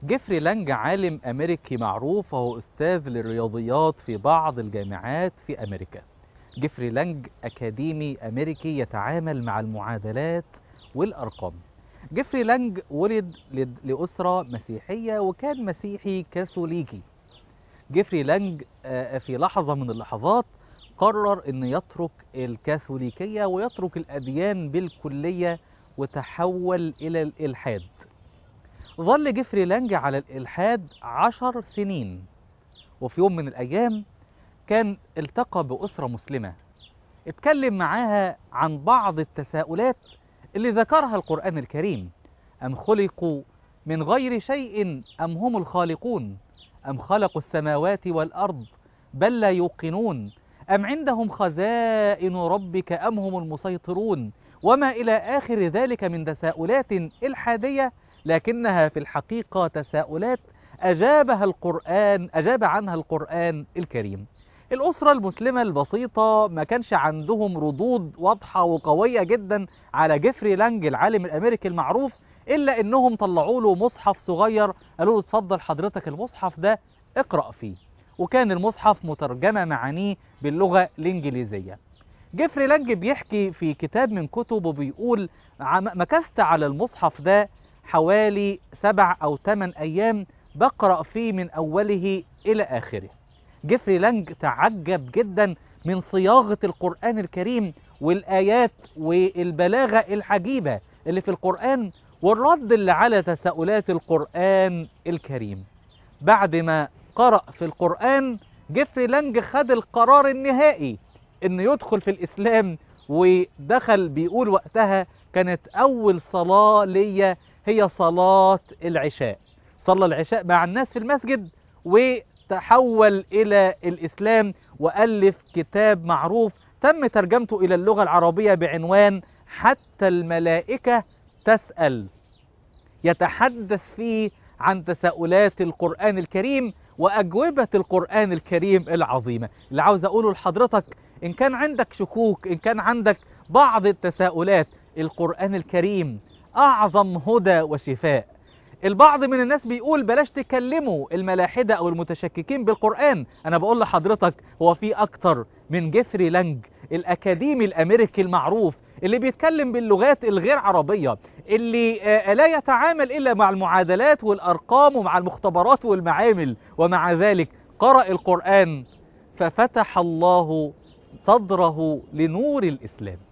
جيفري لانج عالم أمريكي معروف وهو أستاذ للرياضيات في بعض الجامعات في أمريكا جيفري لانج أكاديمي أمريكي يتعامل مع المعادلات والأرقام جيفري لانج ولد لد- لأسرة مسيحية وكان مسيحي كاثوليكي جيفري لانج آه، في لحظة من اللحظات قرر أن يترك الكاثوليكية ويترك الأديان بالكلية وتحول إلى الإلحاد ظل جيفري لانج على الإلحاد عشر سنين وفي يوم من الأيام كان التقى بأسرة مسلمة اتكلم معاها عن بعض التساؤلات اللي ذكرها القرآن الكريم أم خلقوا من غير شيء أم هم الخالقون أم خلقوا السماوات والأرض بل لا يوقنون أم عندهم خزائن ربك أم هم المسيطرون وما إلى آخر ذلك من تساؤلات إلحادية لكنها في الحقيقة تساؤلات أجابها القرآن أجاب عنها القرآن الكريم الأسرة المسلمة البسيطة ما كانش عندهم ردود واضحة وقوية جدا على جيفري لانج العالم الأمريكي المعروف إلا إنهم طلعوا له مصحف صغير قالوا له اتفضل حضرتك المصحف ده اقرأ فيه وكان المصحف مترجمة معانيه باللغة الإنجليزية جيفري لانج بيحكي في كتاب من كتبه بيقول عم- مكثت على المصحف ده حوالي سبع أو ثمان أيام بقرأ فيه من أوله إلى آخره جيفري لانج تعجب جدا من صياغة القرآن الكريم والآيات والبلاغة العجيبة اللي في القرآن والرد اللي على تساؤلات القرآن الكريم بعد ما قرأ في القرآن جيفري لانج خد القرار النهائي انه يدخل في الإسلام ودخل بيقول وقتها كانت أول صلاة ليا هي صلاة العشاء صلى العشاء مع الناس في المسجد وتحول إلى الإسلام وألف كتاب معروف تم ترجمته إلى اللغة العربية بعنوان حتى الملائكة تسأل يتحدث فيه عن تساؤلات القرآن الكريم وأجوبة القرآن الكريم العظيمة اللي عاوز أقوله لحضرتك إن كان عندك شكوك إن كان عندك بعض التساؤلات القرآن الكريم أعظم هدى وشفاء البعض من الناس بيقول بلاش تكلموا الملاحدة أو المتشككين بالقرآن أنا بقول لحضرتك هو في أكتر من جيفري لانج الأكاديمي الأمريكي المعروف اللي بيتكلم باللغات الغير عربية اللي آه، لا يتعامل إلا مع المعادلات والأرقام ومع المختبرات والمعامل ومع ذلك قرأ القرآن ففتح الله صدره لنور الإسلام